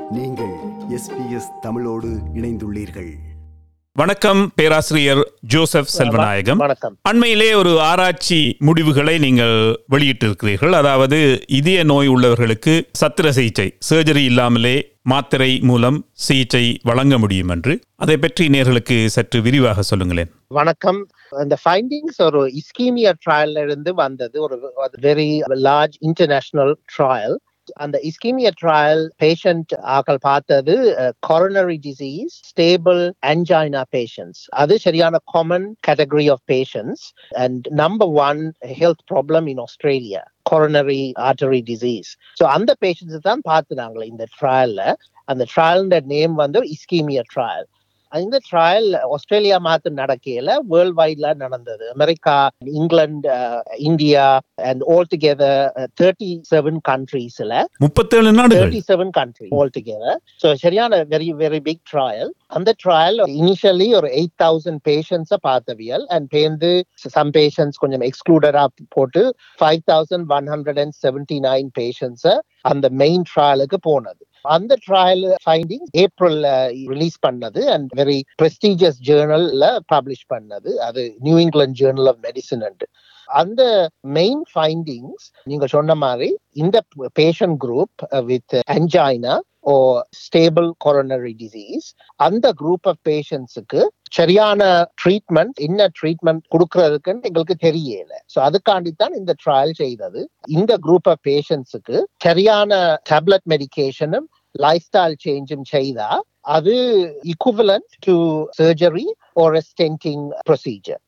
நீங்கள் எஸ்பிஎஸ் தமிழோடு இணைந்துள்ளீர்கள் வணக்கம் பேராசிரியர் ஜோசப் செல்வநாயகம் வணக்கம் அண்மையிலே ஒரு ஆராய்ச்சி முடிவுகளை நீங்கள் வெளியிட்டிருக்கிறீர்கள் அதாவது இதய நோய் உள்ளவர்களுக்கு சத்திர சிகிச்சை சர்ஜரி இல்லாமலே மாத்திரை மூலம் சிகிச்சை வழங்க முடியும் என்று அதை பற்றி நேர்களுக்கு சற்று விரிவாக சொல்லுங்களேன் வணக்கம் அந்த ஃபைண்டிங்ஸ் ஒரு இஸ்கீமியா ட்ரையல்ல இருந்து வந்தது ஒரு வெரி லார்ஜ் இன்டர்நேஷனல் ட்ரையல் அந்த இஸ்கீமியா ட்ரையல் பேஷண்ட் ஆக்கள் பார்த்தது coronary disease stable angina patients அது சரியான common category of patients and number one health problem in Australia coronary artery disease so அந்த பேஷண்ட்ஸ் தான் பார்த்துனாங்களே இந்த ட்ரையல்ல அந்த ட்ரையல் நேம் வந்து இஸ்கீமியா ட்ரையல் இந்த ட்ரையல் ஆஸ்திரேலியா மாத்து நடக்கையில வேர்ல்ட் வைட்ல நடந்தது America England India and all together thirty seven கண்ட்ரீஸ்ல முப்பத்தேழு நாடுகள் thirty seven country all together so சரியான வெரி வெரி பிக் ட்ரையல் அந்த ட்ரையல் இனிஷியலி ஒரு எயிட் தௌசண்ட் பேஷண்ட்ஸை பார்த்தவியல் அண்ட் பேருந்து சம் பேஷண்ட்ஸ் கொஞ்சம் எக்ஸ்க்ளூடடா போட்டு five thousand one hundred and seventy nine பேஷண்ட்ஸை அந்த மெயின் ட்ரையலுக்கு போனது அந்த ட்ரையல் ஃபைண்டிங் ஏப்ரல்ல ரிலீஸ் பண்ணது அண்ட் வெரி prestigious ஜேர்னல்ல பப்ளிஷ் பண்ணது அது New England journal of medicine அந்த மெயின் ஃபைண்டிங்ஸ் நீங்க சொன்ன மாதிரி இந்த patient group with angina or stable coronary disease அந்த குரூப் ஆஃப் பேஷண்ட்ஸுக்கு சரியான ட்ரீட்மெண்ட் என்ன ட்ரீட்மெண்ட் கொடுக்கறதுக்குன்னு எங்களுக்கு தெரியல ஸோ அதுக்காண்டி தான் இந்த ட்ரையல் செய்தது இந்த குரூப் ஆஃப் பேஷண்ட்ஸுக்கு சரியான டேப்லெட் மெடிகேஷனும் லைஃப் ஸ்டைல் சேஞ்சும் செய்தா அது equivalent to surgery or a stenting procedure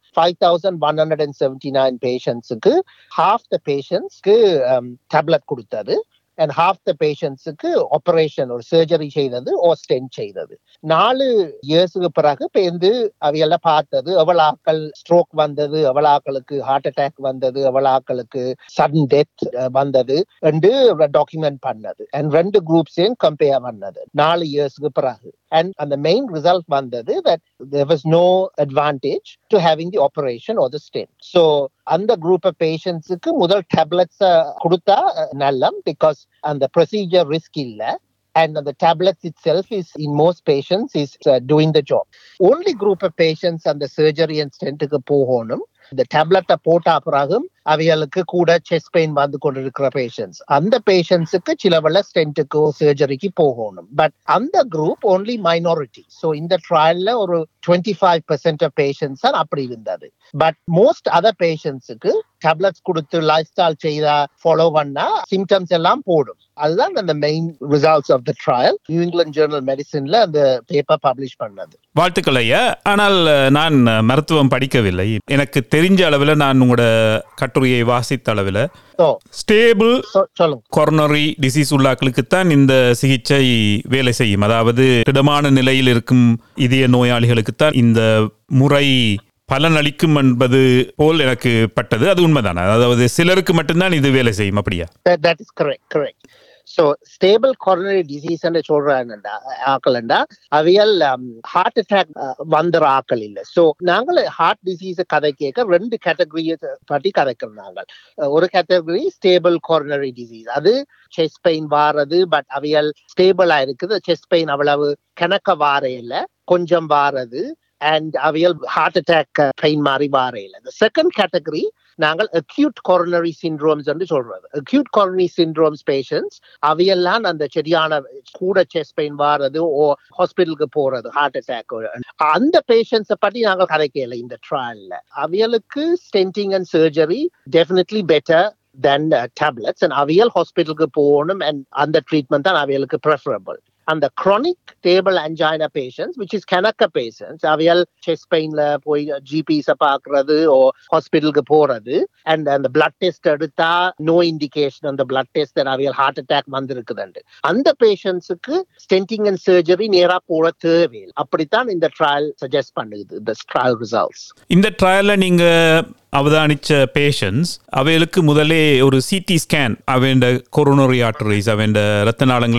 5179 பேஷண்ட்ஸுக்கு half the பேஷண்ட்ஸ்க்கு டேப்லெட் கொடுத்தது அண்ட் half the பேஷண்ட்ஸுக்கு ஆபரேஷன் ஒரு சர்ஜரி செய்தது ஓ ஸ்டென்ட் செய்தது நாலு இயர்ஸுக்கு பிறகு பேருந்து அவையெல்லாம் பார்த்தது எவ்வளவு ஆக்கள் ஸ்ட்ரோக் வந்தது எவ்வளவு ஆக்களுக்கு ஹார்ட் அட்டாக் வந்தது எவ்வளவு ஆக்களுக்கு சடன் டெத் வந்தது என்று டாக்குமெண்ட் பண்ணது அண்ட் ரெண்டு குரூப்ஸையும் கம்பேர் பண்ணது நாலு இயர்ஸ்க்கு பிறகு அண்ட் அந்த மெயின் ரிசல்ட் வந்தது that there was no advantage to having the operation or the stent. So அந்த குரூப் ஆஃப் பேஷண்ட்ஸுக்கு முதல் டேப்லெட்ஸ் கொடுத்தா அஹ், நல்லம் பிகாஸ் அந்த ப்ரொசீஜர் ரிஸ்க் இல்ல and the tablets itself is in most patients is uh, doing the job. Only group of patients அந்த surgery and stent க்கு போகணும் இந்த டேப்லெட்டை போட்ட பிறகும் அவைகளுக்கு கூட செஸ்ட் பெயின் வந்து கொண்டிருக்கிற பேஷண்ட்ஸ் அந்த பேஷண்ட்ஸுக்கு சிலவள ஸ்டென்ட்டுக்கோ சர்ஜரிக்கு போகணும் பட் அந்த குரூப் only மைனாரிட்டி ஸோ இந்த ட்ரையல்ல ஒரு twenty five percent of patients தான் அப்படி இருந்தது பட் மோஸ்ட் அதர் பேஷண்ட்ஸுக்கு டேப்லெட்ஸ் கொடுத்து லைஃப் ஸ்டைல் செய்தா ஃபாலோ பண்ணா சிம்டம்ஸ் எல்லாம் போடும் அதுதான் அந்த main results of the trial New England journal மெடிசின்ல அந்த பேப்பர் பப்ளிஷ் பண்ணது வாழ்த்துக்கள் ஐயா ஆனால் அஹ், நான் அஹ், மருத்துவம் படிக்கவில்லை எனக்கு தெரிஞ்ச அளவில் நான் உங்களோட கட்டுரையை வாசித்த அளவில் ஸோ ஸ்டேபிள் சொல்லுங்க கொரோனரி டிசீஸ் உள்ளாக்களுக்குத்தான் இந்த சிகிச்சை வேலை செய்யும் அதாவது திடமான நிலையில் இருக்கும் இதய நோயாளிகளுக்குத்தான் இந்த முறை பலனளிக்கும் என்பது போல் எனக்கு பட்டது அது உண்மைதானே அதாவது சிலருக்கு மட்டும்தான் இது வேலை செய்யும் அப்படியா that, that is correct correct so stable coronary disease ன்னு சொல்றாங்கடா ஆக்கலண்டா அவையல் ஹார்ட் அட்டாக் வந்துற ஆக்கள் இல்ல சோ நாங்கள் ஹார்ட் டிசீஸ் கதை கேட்க ரெண்டு கேட்டகரியை பற்றி கதைக்கிறோம் நாங்கள் அஹ், ஒரு கேட்டகரி ஸ்டேபிள் coronary டிசீஸ் அது செஸ்ட் பெயின் வாரது பட் அவையல் ஸ்டேபிளா இருக்குது செஸ்ட் பெயின் அவ்வளவு கணக்க வார இல்ல கொஞ்சம் வாரது அண்ட் அவையல் ஹார்ட் அட்டாக் பெயின் மாதிரி வார இல்ல இந்த செகண்ட் கேட்டகரி நாங்கள் acute coronary syndromes என்று சொல்றது acute coronary syndromes patients அவையெல்லாம் அந்த சரியான கூட செஸ்ட் பெயின் வாரது ஓ ஹாஸ்பிட்டலுக்கு போறது ஹார்ட் அட்டாக் அந்த பேஷண்ட்ஸை பத்தி நாங்கள் கதைக்கல இந்த ட்ரையல்ல அவையலுக்கு stenting and surgery definitely better then tablets and அவியல் ஹாஸ்பிட்டலுக்கு போகணும் அண்ட் அந்த ட்ரீட்மெண்ட் தான் அவையலுக்கு ப்ரெஃபரபிள் அந்த chronic stable angina patients which is கணக்க பேஷன்ஸ் அவையல் செஸ்ட் பெயின்ல போய் ஜிபிஸ பாக்குறது ஓ ஹாஸ்பிட்டலுக்கு போறது அண்ட் அந்த பிளட் டெஸ்ட் எடுத்தா நோ இண்டிகேஷன் அந்த பிளட் டெஸ்ட் அவையல் ஹார்ட் அட்டாக் வந்திருக்குதுண்டு அந்த பேஷண்ட்ஸுக்கு ஸ்டென்டிங் அண்ட் சர்ஜரி நேரா போட தேவையில்லை அப்படித்தான் இந்த ட்ரையல் சஜஸ்ட் பண்ணுது இந்த ட்ரையல் ரிசல்ட்ஸ் இந்த ட்ரையல்ல நீங்க அவதானிச்ச பேஷண்ட்ஸ் அவைகளுக்கு முதலே ஒரு சிடி ஸ்கேன் அவன் கொரோனரி ஆர்டரிஸ் அவன் ரத்த நாளங்களை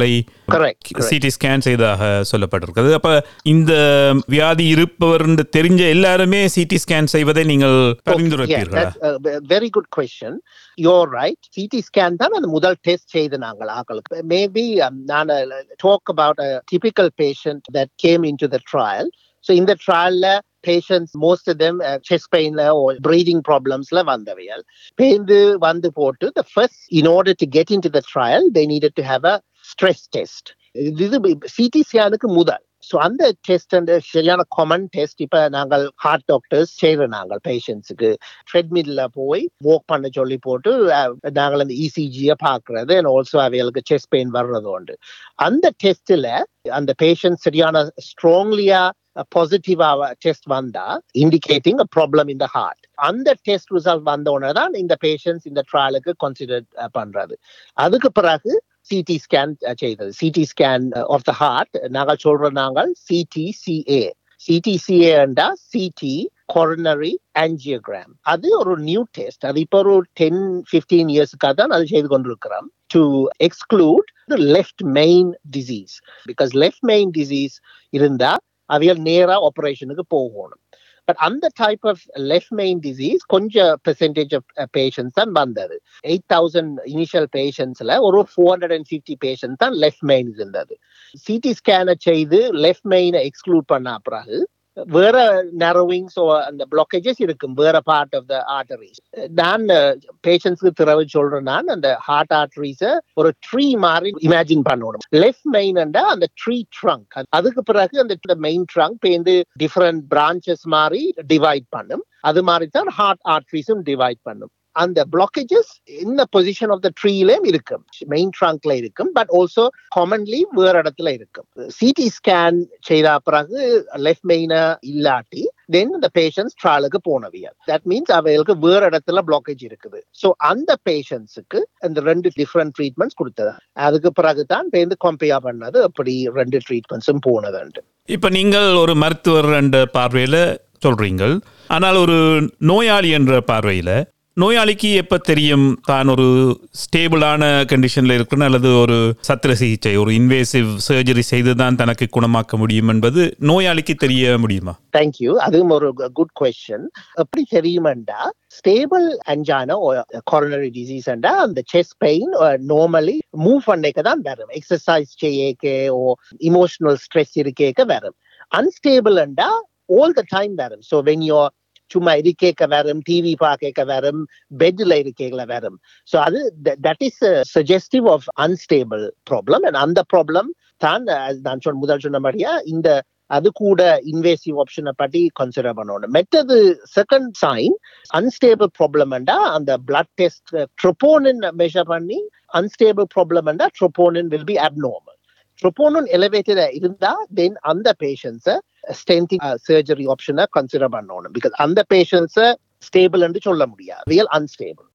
Correct, correct. சிடி ஸ்கேன் செய்ததாக சொல்லப்பட்டிருக்கிறது அப்ப இந்த வியாதி இருப்பவர் என்று தெரிஞ்ச எல்லாருமே சிடி ஸ்கேன் செய்வதை நீங்கள் பரிந்துரைப்பீர்களா that's a very good question. You're right. CT scan தான் அந்த முதல் டெஸ்ட் செய்து நாங்கள் ஆக்களுக்கு மேபி நான் talk about a typical patient that came into the trial. So in the trial patients most of them uh, chest pain or breathing problems ல வந்தவையல் பேந்து வந்து போட்டு the first in order to get into the trial they needed to have a stress test இது CT ஸ்கேனுக்கு முதல் so அந்த test அந்த சரியான common test இப்ப நாங்கள் ஹார்ட் டாக்டர்ஸ் செய்யறோம் நாங்கள் பேஷண்ட்ஸுக்கு ட்ரெட்மில்ல போய் வாக் பண்ண சொல்லி போட்டு அஹ், நாங்கள் அந்த இசிஜியை பார்க்கறது அண்ட் ஆல்சோ அவைகளுக்கு செஸ்ட் பெயின் வர்றது உண்டு அந்த டெஸ்ட்ல அந்த பேஷண்ட் சரியான ஸ்ட்ராங்லியா பாசிட்டிவா டெஸ்ட் வந்தா indicating a problem in the heart அந்த டெஸ்ட் ரிசல்ட் வந்த உடனே தான் இந்த பேஷண்ட்ஸ் இந்த ட்ரையலுக்கு கன்சிடர் பண்றது அதுக்கு பிறகு சிடி ஸ்கேன் செய்தது CT scan of the heart நாங்கள் சொல்ற நாங்கள் சிடிசிஏ சிடிசிஏ என்றா சிடி கொரோனரி ஆஞ்சியோகிராம் அது ஒரு நியூ டெஸ்ட் அது இப்போ ஒரு டென் ஃபிஃப்டீன் இயர்ஸ்க்காக தான் அது செய்து கொண்டிருக்கிறோம் to exclude left main disease because left main disease இருந்தா அவைகள் நேரா ஆபரேஷனுக்கு போகணும் பட் அந்த type of left main disease கொஞ்சம் பெர்சன்டேஜ் ஆஃப் பேஷன்ஸ் தான் வந்தது எயிட் தௌசண்ட் இனிஷியல் பேஷன்ஸ்ல ஒரு four hundred and fifty patients தான் லெஃப்ட் மெயின் இருந்தது சிடி ஸ்கேனை செய்து லெஃப்ட் மெயினை எக்ஸ்க்ளூட் பண்ண பிறகு வேற நரவிங்ஸ் அந்த பிளாக்கேஜஸ் இருக்கும் வேற பார்ட் ஆஃப் த ஆர்டரிஸ் நான் பேஷண்ட்ஸ்க்கு திறவு சொல்றேன் நான் அந்த ஹார்ட் ஆர்டரிஸ ஒரு ட்ரீ மாதிரி இமேஜின் பண்ணணும் லெஃப்ட் மெயின் அந்த ட்ரீ ட்ரங்க் அதுக்கு பிறகு அந்த மெயின் ட்ரங்க் பேருந்து டிஃப்ரெண்ட் பிரான்ச்சஸ் மாதிரி டிவைட் பண்ணும் அது மாதிரி தான் ஹார்ட் ஆர்டரிஸும் டிவைட் பண்ணும் அந்த பிளாக்கேஜஸ் இந்த பொசிஷன் ஆஃப் த ட்ரீலயும் இருக்கும் மெயின் ட்ரங்க்ல இருக்கும் பட் ஆல்சோ காமன்லி வேற இடத்துல இருக்கும் சிடி ஸ்கேன் செய்த பிறகு லெஃப்ட் மெயினா இல்லாட்டி தென் இந்த பேஷண்ட்ஸ் ட்ராலுக்கு போனவியல் தட் மீன்ஸ் அவைகளுக்கு வேற இடத்துல பிளாக்கேஜ் இருக்குது ஸோ அந்த பேஷண்ட்ஸுக்கு இந்த ரெண்டு டிஃப்ரெண்ட் ட்ரீட்மெண்ட்ஸ் கொடுத்தது அதுக்கு பிறகு தான் பேருந்து கம்பேர் பண்ணது அப்படி ரெண்டு ட்ரீட்மெண்ட்ஸும் போனதுண்டு இப்ப நீங்கள் ஒரு மருத்துவர் என்ற பார்வையில சொல்றீங்கள் ஆனால் ஒரு நோயாளி என்ற பார்வையில நோயாளிக்கு எப்ப தெரியும் தான் ஒரு ஸ்டேபிளான கண்டிஷன்ல இருக்கணும் அல்லது ஒரு சத்திர சிகிச்சை ஒரு இன்வேசிவ் சர்ஜரி செய்து தான் தனக்கு குணமாக்க முடியும் என்பது நோயாளிக்கு தெரிய முடியுமா தேங்க்யூ அதுவும் ஒரு குட் கொஸ்டின் எப்படி தெரியுமெண்டா ஸ்டேபிள் அஞ்சான கொரோனரி டிசீஸ் அந்த செஸ்ட் பெயின் நார்மலி மூவ் பண்ணேக்க தான் வரும் எக்ஸசைஸ் செய்யக்க ஓ இமோஷனல் ஸ்ட்ரெஸ் இருக்கேக்க வரும் அன்ஸ்டேபிள் அண்டா ஆல் த டைம் வரும் ஸோ வென் யோர் சும்மா இருக்கேக்க வரும் டிவி பார்க்க வரும் பெட்ல இருக்கேல வரும் ஸோ அது that is suggestive of unstable problem and அந்த ப்ராப்ளம் தான் அஹ், நான் சொன்ன முதல் சொன்னபடியா இந்த அது கூட இன்வேசிவ் ஆப்ஷனை பற்றி கன்சிடர் பண்ணணும் மெட்டது செகண்ட் சைன் அன்ஸ்டேபிள் ப்ராப்ளம்ண்டா அந்த பிளட் டெஸ்ட் ட்ரோபோனின் மெஷர் பண்ணி அன்ஸ்டேபிள் ப்ராப்ளம்ண்டா troponin will be abnormal troponin elevated இருந்தா தென் அந்த பேஷண்ட்ஸை ஸ்டென்டிங் சர்ஜரி ஆப்ஷனை கன்சிடர் பண்ணணும் பிகாஸ் அந்த பேஷண்ட்ஸை ஸ்டேபிள் என்று சொல்ல முடியாது ரியல் அன்ஸ்டேபிள்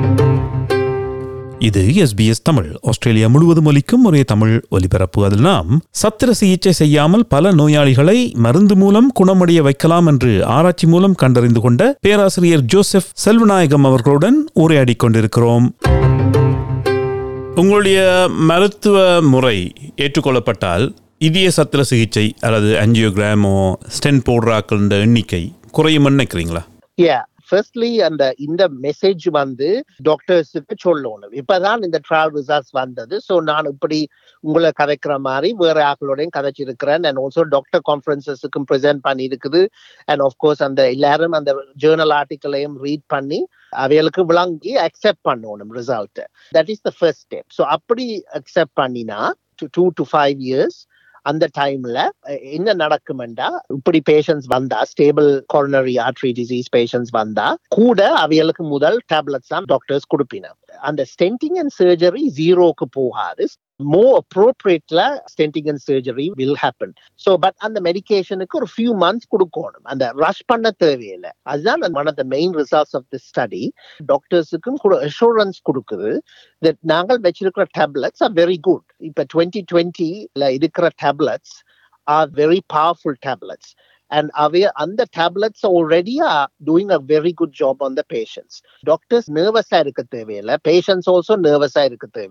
இது எஸ்பிஎஸ் தமிழ் ஆஸ்திரேலியா முழுவதும் ஒலிக்கும் ஒரே தமிழ் ஒலிபரப்பு அதில் நாம் சத்திர சிகிச்சை செய்யாமல் பல நோயாளிகளை மருந்து மூலம் குணமடைய வைக்கலாம் என்று ஆராய்ச்சி மூலம் கண்டறிந்து கொண்ட பேராசிரியர் ஜோசப் செல்வநாயகம் அவர்களுடன் உரையாடிக் கொண்டிருக்கிறோம் உங்களுடைய மருத்துவ முறை ஏற்றுக்கொள்ளப்பட்டால் இதய சத்திர சிகிச்சை அல்லது ஆஞ்சியோகிராமோ ஸ்டென் போடுறாக்கள் எண்ணிக்கை குறையும் நினைக்கிறீங்களா யா ஃபர்ஸ்ட்லி அந்த இந்த மெசேஜ் வந்து டாக்டர்ஸுக்கு சொல்லணும் இப்பதான் இந்த ட்ராவல் ரிசல்ட்ஸ் வந்தது ஸோ நான் இப்படி உங்களை கதைக்கிற மாதிரி வேற ஆக்களோடையும் கதைச்சிருக்கிறேன் அண்ட் ஆல்சோ டாக்டர் கான்ஃபரன்சஸுக்கும் ப்ரெசென்ட் பண்ணி இருக்குது அண்ட் ஆஃப்கோர்ஸ் அந்த எல்லாரும் அந்த ஜேர்னல் ஆர்டிக்கலையும் ரீட் பண்ணி அவைகளுக்கு விளங்கி அக்செப்ட் பண்ணணும் result that is the first step so அப்படி அக்செப்ட் பண்ணினா டூ டு ஃபைவ் இயர்ஸ் அந்த டைம்ல என்ன நடக்குமெண்டா இப்படி பேஷண்ட்ஸ் வந்தா stable coronary artery disease patients வந்தா கூட அவைகளுக்கு முதல் டேப்லெட்ஸ் தான் டாக்டர்ஸ் கொடுப்பின அந்த ஸ்டென்டிங் அண்ட் சர்ஜரி ஜீரோக்கு போகாது மோ அப்ரோப்ரியேட்ல stenting and surgery will happen so but அந்த மெடிகேஷனுக்கு ஒரு ஃபியூ மந்த்ஸ் கொடுக்கணும் அந்த ரஷ் பண்ண தேவையில்லை அதுதான் one of the main results of the study டாக்டர்ஸுக்கும் கூட அஷூரன்ஸ் கொடுக்குது தட் நாங்கள் வச்சிருக்கிற டேப்லெட்ஸ் ஆர் வெரி குட் இப்போ டுவெண்ட்டி டுவெண்ட்டில இருக்கிற tablets are very powerful tablets and அவை அந்த tablets already are doing a very good job on the patients doctors நர்வஸா இருக்க தேவையில்லை பேஷண்ட்ஸ் ஆல்சோ நர்வஸா இருக்க தேவையில்லை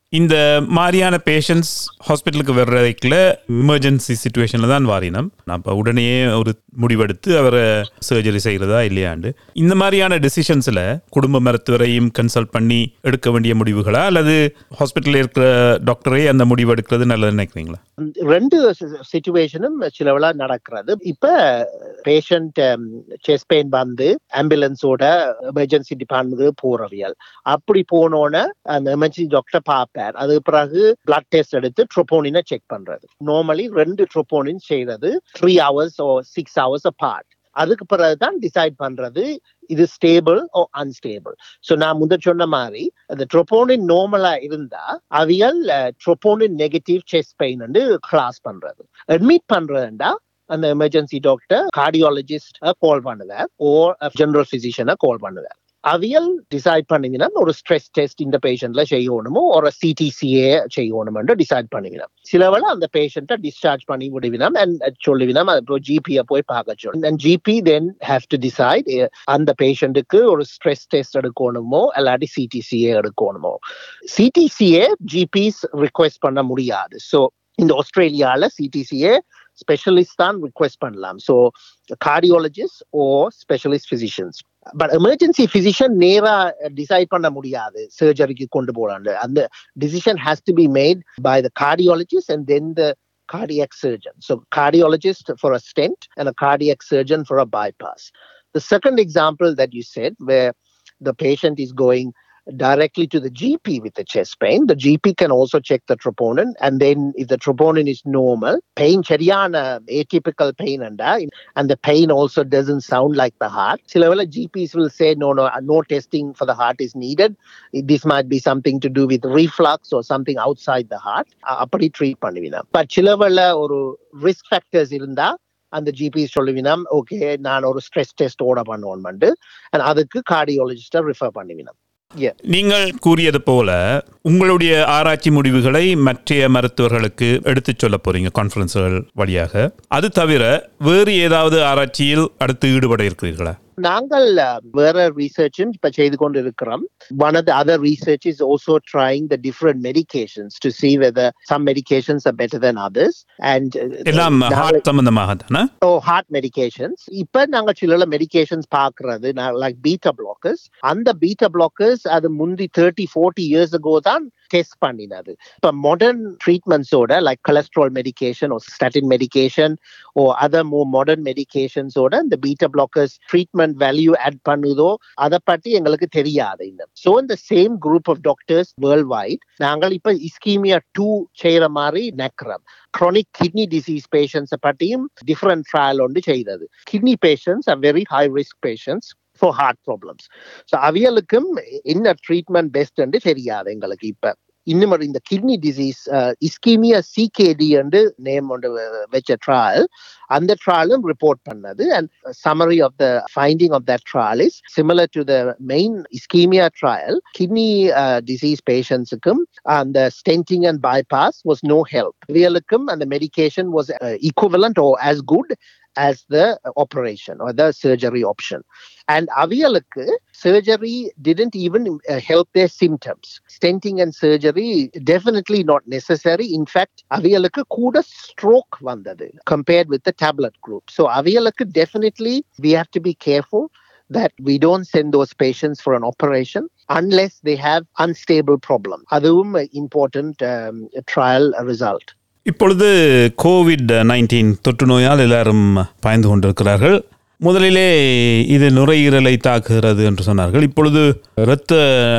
இந்த மாதிரியான பேஷண்ட்ஸ் ஹாஸ்பிட்டலுக்கு வர்றதுக்குள்ள எமர்ஜென்சி சுச்சுவேஷனில் தான் வாரினம் அப்போ உடனே ஒரு முடிவெடுத்து அவரை சர்ஜரி செய்கிறதா இல்லையாண்டு இந்த மாதிரியான டெசிஷன்ஸில் குடும்ப மருத்துவரையும் கன்சல்ட் பண்ணி எடுக்க வேண்டிய முடிவுகளா அல்லது ஹாஸ்பிட்டலில் இருக்கிற டாக்டரே அந்த முடிவு எடுக்கிறது நல்லது நினைக்கிறீங்களா ரெண்டு சுச்சுவேஷனும் சிலவளா நடக்கிறது இப்ப பேஷண்ட் செஸ்ட் பெயின் வந்து ஆம்புலன்ஸோட எமர்ஜென்சி டிபார்ட்மெண்ட் போறவியல் அப்படி போனோன்னு அந்த எமர்ஜென்சி டாக்டர் பார்ப்பார் அதுக்கு பிறகு பிளட் டெஸ்ட் எடுத்து ட்ரோபோனினை செக் பண்றது நார்மலி ரெண்டு ட்ரோபோனின் செய்யறது three hours or six hours apart அதுக்கு பிறகுதான் டிசைட் பண்றது இது ஸ்டேபிள் ஓ அன்ஸ்டேபிள் ஸோ நான் முத சொன்ன மாதிரி அந்த ட்ரோபோனின் நார்மலா இருந்தா அவியல் ட்ரோபோனின் நெகட்டிவ் செஸ்ட் பெயின் வந்து கிளாஸ் பண்றது அட்மிட் பண்றதுண்டா அந்த எமர்ஜென்சி டாக்டர் கார்டியாலஜிஸ்ட் கால் பண்ணுவார் ஓ ஜெனரல் பிசிஷியனை கால் பண்ணுவார் அவியல் டிசைட் பண்ணிங்கன்னா ஒரு ஸ்ட்ரெஸ் டெஸ்ட் இந்த பேஷண்ட்ல செய்யணுமோ ஒரு சிடிசிஏ செய்யணும்னு டிசைட் பண்ணிவினோம் சிலவள அந்த பேஷண்ட்டை டிஸ்சார்ஜ் பண்ணி விடுவினோம் அண்ட் சொல்லுவினோம் அப்புறம் ஜிபியை போய் பார்க்க சொல்லணும் and GP then have to decide அந்த பேஷண்ட்டுக்கு ஒரு ஸ்ட்ரெஸ் டெஸ்ட் எடுக்கணுமோ இல்லாட்டி சிடிசிஏ எடுக்கணுமோ சிடிசிஏ ஜிபிஸ் ரிக்வெஸ்ட் பண்ண முடியாது ஸோ இந்த ஆஸ்திரேலியால சிடிசிஏ ஸ்பெஷலிஸ்ட் தான் ரிக்வெஸ்ட் பண்ணலாம் so cardiologist or specialist physicians but emergency physician நேரா டிசைட் பண்ண முடியாது சர்ஜரிக்கு கொண்டு போலான்னு அந்த decision has to be made by the cardiologist and then the cardiac surgeon. So cardiologist for a stent and a cardiac surgeon for a bypass. The second example that you said where the patient is going directly to the GP with the chest pain. The GP can also check the troponin, and then if the troponin is normal, pain chariana atypical pain and and the pain also doesn't sound like the heart. Silawala GPs will say no, no, no testing for the heart is needed. This might be something to do with reflux or something outside the heart. அப்படி treat பண்ணுவீங்க but சிலவல ஒரு risk factors இருந்தா அந்த GB சொல்லுவினம் okay நான் ஒரு stress test ஓட பண்ணுவோம் அண்ட் அதுக்கு கார்டியாலஜிஸ்டை ரிஃபர் பண்ணுவினம் நீங்கள் கூறியது போல உங்களுடைய ஆராய்ச்சி முடிவுகளை மற்ற மருத்துவர்களுக்கு எடுத்துச் சொல்ல போறீங்க கான்ஃபரன்ஸ்கள் வழியாக அது தவிர வேறு ஏதாவது ஆராய்ச்சியில் அடுத்து ஈடுபட இருக்கிறீர்களா நாங்கள் வேற ரிசர்ச்சும் இப்ப செய்து கொண்டு இருக்கிறோம் one of the other research is also trying the different medications to see whether some medications are better then others and எல்லாம் ஹார்ட் சம்பந்தமாக தானே ஓ ஹார்ட் மெடிகேஷன்ஸ் இப்ப நாங்க சில மெடிகேஷன்ஸ் பாக்குறது லைக் பீட்டா பிளாக்கர்ஸ் அந்த பீட்டா பிளாக்கர்ஸ் அது முந்தி தேர்ட்டி ஃபோர்ட்டி இயர்ஸ் அகோ தான் டெஸ்ட் பண்ணினது இப்போ மாடர்ன் ட்ரீட்மெண்ட்ஸோட like cholesterol medication or statin medication or other more modern மெடிகேஷன்ஸோட இந்த beta blockers treatment value add பண்ணுதோ அதை பற்றி எங்களுக்கு தெரியாது இன்னும் ஸோ இந்த same group of doctors worldwide நாங்கள் இப்போ இஸ்கீமியா டூ செய்யற மாதிரி நெக்கிறோம் chronic kidney disease patients பற்றியும் டிஃப்ரெண்ட் ட்ரையல் ஒன்று செய்தது kidney patients are very high risk patients for heart problems so அவியலுக்கும் என்ன ட்ரீட்மெண்ட் பெஸ்ட்ன்னு தெரியாது எங்களுக்கு இப்ப இன்னும் இந்த கிட்னி டிசீஸ் இஸ்கீமியா சிகேடி என்று நேம் ஒன்று வச்ச ட்ரையல் அந்த ட்ரையலும் ரிப்போர்ட் பண்ணது and summary of the finding of that trial is similar to the main ischemia trial kidney disease பேஷண்ட்ஸுக்கும் அந்த stenting and bypass was no help இவர்களுக்கும் அந்த medication was equivalent or as good as the operation or the surgery option. And அவியலுக்கு surgery didn't even uh, help their symptoms. Stenting and surgery definitely not necessary. In fact, அவியலுக்கு கூட stroke வந்தது compared with the tablet group. So அவியலுக்கு definitely we have to be careful that we don't send those patients for an operation unless they have unstable problem. அதுவும் important um, trial result. இப்பொழுது COVID nineteen தொற்று நோயால் எல்லாரும் பாய்ந்து கொண்டிருக்கிறார்கள் முதலிலே இது நுரையீரலை தாக்குகிறது என்று சொன்னார்கள் இப்பொழுது இரத்த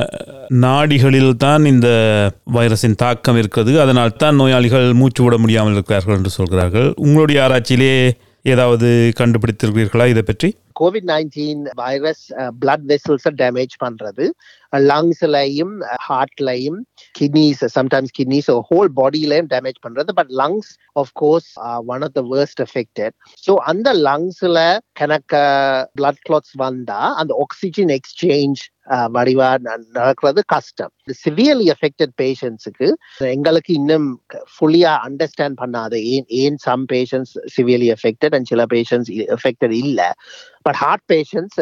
நாடிகளில் தான் இந்த வைரஸின் தாக்கம் இருக்கிறது அதனால் தான் நோயாளிகள் மூச்சு விட முடியாமல் இருக்கிறார்கள் என்று சொல்கிறார்கள் உங்களுடைய ஆராய்ச்சியிலே ஏதாவது கண்டுபிடித்திருக்கிறீர்களா இதை பற்றி covid nineteen virus blood vessels damage பண்றது லங்ஸ்லையும் ஹார்ட்லையும் கிட்னிஸ் சம்டைம்ஸ் கிட்னிஸ் ஹோல் பாடியிலையும் டேமேஜ் பண்றது but lungs of course one of the worst affected so அந்த லங்ஸ்ல கணக்க பிளட் கிளாட்ஸ் வந்தா அந்த ஆக்சிஜன் எக்ஸ்சேஞ்ச் வடிவா நடக்கிறது கஷ்டம் சிவியர்லி எஃபெக்டட் பேஷண்ட்ஸுக்கு எங்களுக்கு இன்னும் ஃபுல்லியா அண்டர்ஸ்டாண்ட் பண்ணாது ஏன் ஏன் some patients severely affected and சில பேஷண்ட்ஸ் எஃபெக்டட் இல்லை பட் ஹார்ட் பேஷண்ட்ஸ்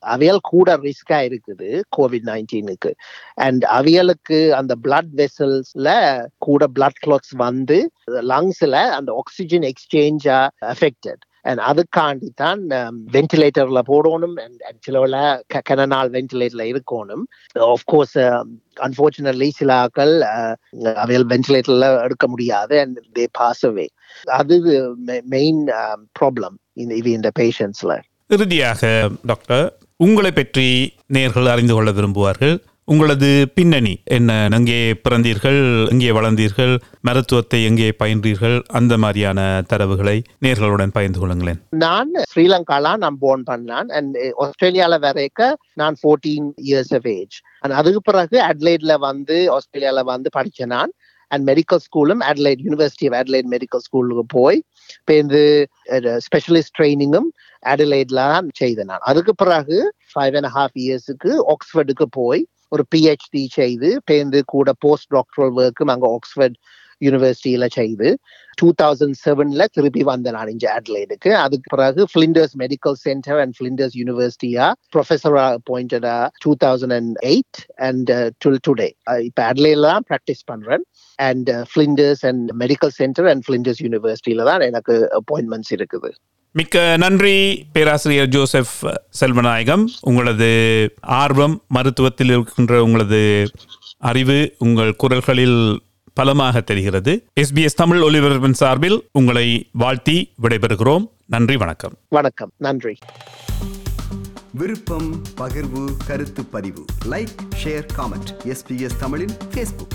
அவியல் கூட ரிஸ்கா இருக்குது கோவிட் நைன்டீனுக்கு அண்ட் அவியலுக்கு அந்த பிளட் வெசல்ஸ்ல கூட பிளட் கிளாட்ஸ் வந்து லங்ஸ்ல அந்த ஆக்சிஜன் எக்ஸ்சேஞ்சா அஃபெக்டட் அண்ட் அதுக்காண்டி தான் வென்டிலேட்டர்ல போடணும் அண்ட் சிலவில் கன நாள் வென்டிலேட்டர்ல இருக்கணும் ஆஃப்கோர்ஸ் அன்பார்ச்சுனேட்லி சில ஆக்கள் அவையில் வென்டிலேட்டர்ல எடுக்க முடியாது அண்ட் தே பாஸ் அவே அது மெயின் ப்ராப்ளம் இது இந்த பேஷண்ட்ஸ்ல இறுதியாக டாக்டர் உங்களை பற்றி நேர்கள் அறிந்து கொள்ள விரும்புவார்கள் உங்களது பின்னணி என்ன எங்கே பிறந்தீர்கள் எங்கே வளர்ந்தீர்கள் மருத்துவத்தை எங்கே பயின்றீர்கள் அந்த மாதிரியான தரவுகளை நேர்களுடன் பகிர்ந்து கொள்ளுங்களேன் நான் ஸ்ரீலங்கால நான் போர்ன் பண்ணான் அண்ட் ஆஸ்திரேலியால வரைக்க நான் fourteen years of age and அதுக்கு பிறகு அட்லைட்ல வந்து ஆஸ்திரேலியால வந்து படிச்சேன் நான் அண்ட் மெடிக்கல் ஸ்கூலும் Adelaide University of Adelaide medical ஸ்கூலுக்கு போய் பேருந்து ஸ்பெஷலிஸ்ட் ட்ரைனிங்கும் அடலைட்ல தான் செய்தேன் நான் அதுக்கு பிறகு ஃபைவ் அண்ட் ஹாஃப் இயர்ஸுக்கு ஆக்ஸ்ஃபர்டுக்கு போய் ஒரு பிஹெச்டி செய்து பேருந்து கூட போஸ்ட் டாக்டரல் ஒர்க்கும் அங்கே ஆக்ஸ்ஃபர்ட் யூனிவர்சிட்டியில செய்து டூ தௌசண்ட் செவன்ல திருப்பி வந்தேன் நான் இங்க அட்லைடுக்கு அதுக்கு பிறகு Flinders Medical Centre and Flinders யூனிவர்சிட்டியா ப்ரொஃபஸரா அப்பாயிண்டடா two thousand and eight and till today இப்போ அட்லைட்ல தான் ப்ராக்டிஸ் பண்றேன் and Flinders and Medical Centre and Flinders யூனிவர்சிட்டியில தான் எனக்கு அப்பாயின்மெண்ட்ஸ் இருக்குது மிக்க நன்றி பேராசிரியர் ஜோசப் செல்வநாயகம் உங்களது ஆர்வம் மருத்துவத்தில் இருக்கின்ற உங்களது அறிவு உங்கள் குரல்களில் பலமாக தெரிகிறது எஸ்பிஎஸ் தமிழ் ஒலிபரப்பின் சார்பில் உங்களை வாழ்த்தி விடைபெறுகிறோம் நன்றி வணக்கம் வணக்கம் நன்றி விருப்பம் பகிர்வு கருத்து பதிவு லைக் ஷேர் காமெண்ட் எஸ்பிஎஸ் தமிழின் ஃபேஸ்புக்